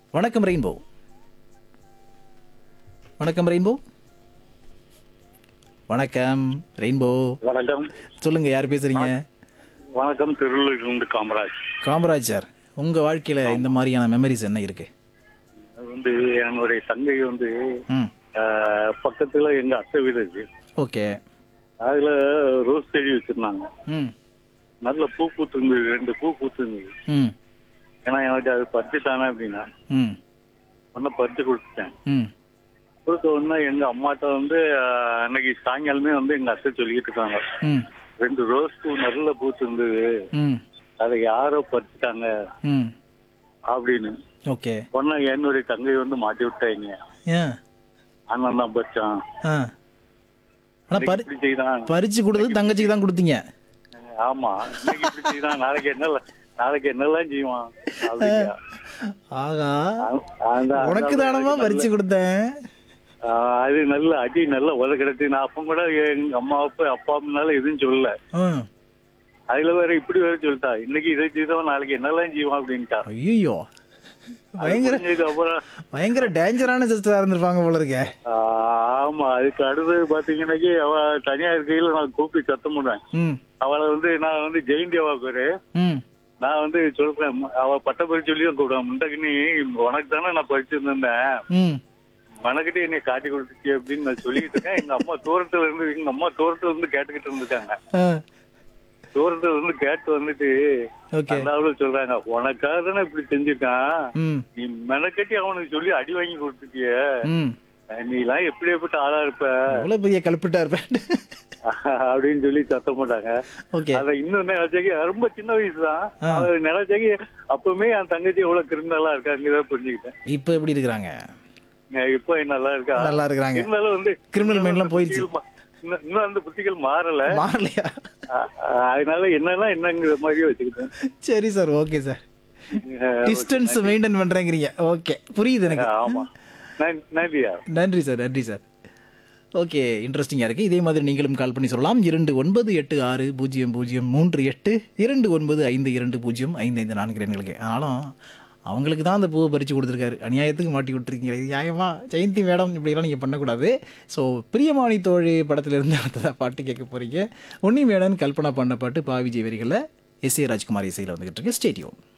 வணக்கம் ரெயின்போ வணக்கம் ரெயின்போ வணக்கம் ரெயின்போ வணக்கம் சொல்லுங்க யார் பேசுறீங்க வணக்கம் திருவள்ளூரிலிருந்து காமராஜ் காமராஜ் சார் உங்க வாழ்க்கையில இந்த மாதிரியான மெமரிஸ் என்ன இருக்கு அது வந்து என்னுடைய தங்கை வந்து ம் ஆஹ், பக்கத்துல எங்க அத்தை வீடு இருக்கு ஓகே அதுல ரோஸ் செடி வச்சிருந்தாங்க ம் நல்ல பூ பூத்துருந்தது ரெண்டு பூ பூத்துருந்தது ம் ஏன்னா எனக்கு அது பறிச்சு தானே அப்படின்னா ம் ஒன்னும் பறிச்சு கொடுத்துட்டேன் ம் கொடுத்த உடனே எங்க அம்மாட்ட வந்து ஆஹ், அன்னைக்கு சாயங்காலமே வந்து எங்க அத்தை சொல்லிக்கிட்டு இருக்காங்க ம் ரெண்டு ரோஸ் பூ நல்ல பூத்து இருந்தது ம் அதை யாரோ பறிச்சுட்டாங்க ம் அப்படின்னு ஓகே உடனே என்னுடைய தங்கை வந்து மாட்டி விட்டாங்க ஏன் அண்ணன் தான் பறிச்சான் ஆ ஆனால் பறி இப்படி செய்தான் பறிச்சு கொடுத்தது தங்கச்சிக்கு தான் கொடுத்தீங்க ஆமா இன்னைக்கு இப்படி செய்தான் நாளைக்கு என்ன நாளைக்கு என்னெல்லாம் செய்வான் அப்படியா? ஆகா அந்த- உனக்கு அந்த- தானமா பறிச்சு கொடுத்தேன் ஆ, அது நல்ல அடி நல்ல உத கிடைச்சு நான் அப்ப கூட எங்க அம்மா அப்பா அப்பா அம்மானால எதுவும் சொல்லல ஆ அதுல வேற இப்படி வேற சொல்லிட்டா இன்னைக்கு இதை செய்தவன் நாளைக்கு என்னெல்லாம் செய்வான் அப்படின்ட்டா ஐயோ பயங்கர புரிஞ்சதுக்கு அப்புறம் பயங்கர டேஞ்சரான சிஸ்டரா இருந்திருப்பாங்க போல இருக்கே ஆ, ஆமா அதுக்கு அடுத்தது பாத்தீங்கன்னாக்கி அவ தனியா இருக்கையில நான் கூப்பிட்டு சத்தம் போடுவேன் ம் அவளை வந்து நான் வந்து ஜெயந்தி அவா பேரு ம் நான் வந்து சொல்றேன் அவ பட்ட பறிச்சு சொல்லி கூப்பிடுவேன் முண்டக்கு உனக்கு தானே நான் படிச்சிருந்தேன் ம் மனக்கிட்டே என்னை காட்டி கொடுத்துச்சு அப்படின்னு நான் சொல்லிட்டு இருக்கேன் எங்க அம்மா தூரத்துல இருந்து எங்க அம்மா தூரத்துல இருந்து கேட்டுக்கிட்டு இருந்துட்டாங்க ஆ தூரத்துல இருந்து கேட்டு வந்துட்டு ஓகே அந்த ஆளு சொல்றாங்க உனக்காக தானே இப்படி செஞ்சிருக்கான் ம் நீ மெனக்கட்டி அவனுக்கு சொல்லி அடி வாங்கி கொடுத்துட்டிய ம் நீ எல்லாம் எப்படியாப்பட்ட ஆளா இருப்ப எவ்வளோ பெரிய கல்பிட்டா இருப்பேன் அப்படின்னு சொல்லி சத்தம் போட்டாங்க ஓகே அத இன்னும் நினைச்சாக்கி ரொம்ப சின்ன வயசு தான் ஆ. நினைச்சாக்கி அப்பவுமே என் தங்கச்சி எவ்வளவு கிரிமினலா இருக்காங்கிறத புரிஞ்சுக்கிட்டேன் இப்போ எப்படி இருக்கிறாங்க நான் இப்போ நல்லா இருக்கா நல்லா இருக்கிறாங்க இருந்தாலும் வந்து Criminal mind எல்லாம் போயிடுச்சு. புத்திகள் மா- இன்னும் இன்னும் அந்த புத்திகள் மாறல மாறலையா அ- அ- அதனால என்னன்னா என்னங்கிற மாதிரியே வச்சுக்கிட்டேன் சரி sir okay sir distance maintain பண்றேங்கிறீங்க ஓகே புரியுது எனக்கு ஆமா நன்- நன்றியா நன்றி சார் நன்றி சார் ஓகே இன்ட்ரெஸ்டிங்காக இருக்குது இதே மாதிரி நீங்களும் கால் பண்ணி சொல்லலாம் இரண்டு ஒன்பது எட்டு ஆறு பூஜ்ஜியம் பூஜ்ஜியம் மூன்று எட்டு இரண்டு ஒன்பது ஐந்து இரண்டு பூஜ்ஜியம் ஐந்து ஐந்து நான்கு எண்களுக்கு ஆனாலும் அவங்களுக்கு தான் அந்த பூவை பறித்து கொடுத்துருக்காரு அநியாயத்துக்கு மாட்டி விட்டுருக்கீங்க இது நியாயமா ஜெயந்தி மேடம் இப்படிலாம் நீங்கள் பண்ணக்கூடாது ஸோ பிரியமானி தோழி படத்துலேருந்து அடுத்ததாக பாட்டு கேட்க போகிறீங்க உன்னி மேடன் கல்பனா பண்ண பாட்டு பாவிஜய் வரிகளில் எஸ் ஏ ராஜ்குமார் இசையில் வந்துகிட்டு இருக்கு ஸ்டேடியம்